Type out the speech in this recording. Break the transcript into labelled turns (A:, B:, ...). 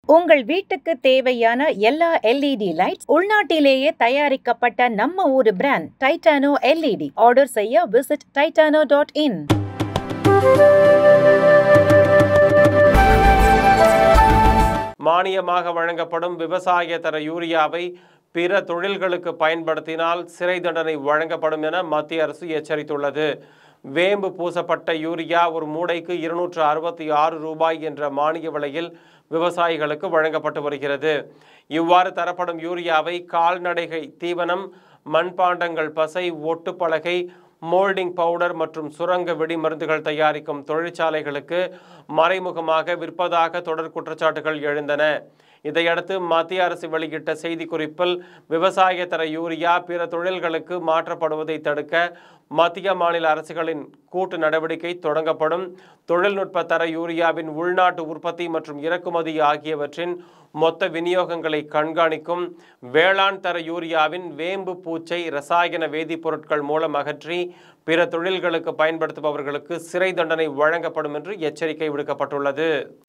A: உங்கள் வீட்டுக்கு தேவையான எல்லா எல்இடி லைட்ஸ் உள்நாட்டிலேயே தயாரிக்கப்பட்ட நம்ம ஊரு பிராண்ட் டைட்டானோ எல்இடி ஆர்டர் செய்ய விசிட் டைட்டானோ டாட் இன்
B: மானியமாக வழங்கப்படும் விவசாய தர யூரியாவை பிற தொழில்களுக்கு பயன்படுத்தினால் சிறை தண்டனை வழங்கப்படும் என மத்திய அரசு எச்சரித்துள்ளது வேம்பு பூசப்பட்ட யூரியா ஒரு மூடைக்கு இருநூற்று அறுபத்தி ஆறு ரூபாய் என்ற மானிய விலையில் விவசாயிகளுக்கு வழங்கப்பட்டு வருகிறது இவ்வாறு தரப்படும் யூரியாவை கால்நடைகை தீவனம் மண்பாண்டங்கள் பசை ஒட்டுப்பலகை மோல்டிங் பவுடர் மற்றும் சுரங்க வெடி மருந்துகள் தயாரிக்கும் தொழிற்சாலைகளுக்கு மறைமுகமாக விற்பதாக தொடர் குற்றச்சாட்டுகள் எழுந்தன இதையடுத்து மத்திய அரசு வெளியிட்ட செய்திக்குறிப்பில் விவசாய தர யூரியா பிற தொழில்களுக்கு மாற்றப்படுவதை தடுக்க மத்திய மாநில அரசுகளின் கூட்டு நடவடிக்கை தொடங்கப்படும் தொழில்நுட்ப தர யூரியாவின் உள்நாட்டு உற்பத்தி மற்றும் இறக்குமதி ஆகியவற்றின் மொத்த விநியோகங்களை கண்காணிக்கும் வேளாண் தர யூரியாவின் வேம்பு பூச்சை ரசாயன வேதிப்பொருட்கள் மூலம் அகற்றி பிற தொழில்களுக்கு பயன்படுத்துபவர்களுக்கு சிறை தண்டனை வழங்கப்படும் என்று எச்சரிக்கை விடுக்கப்பட்டுள்ளது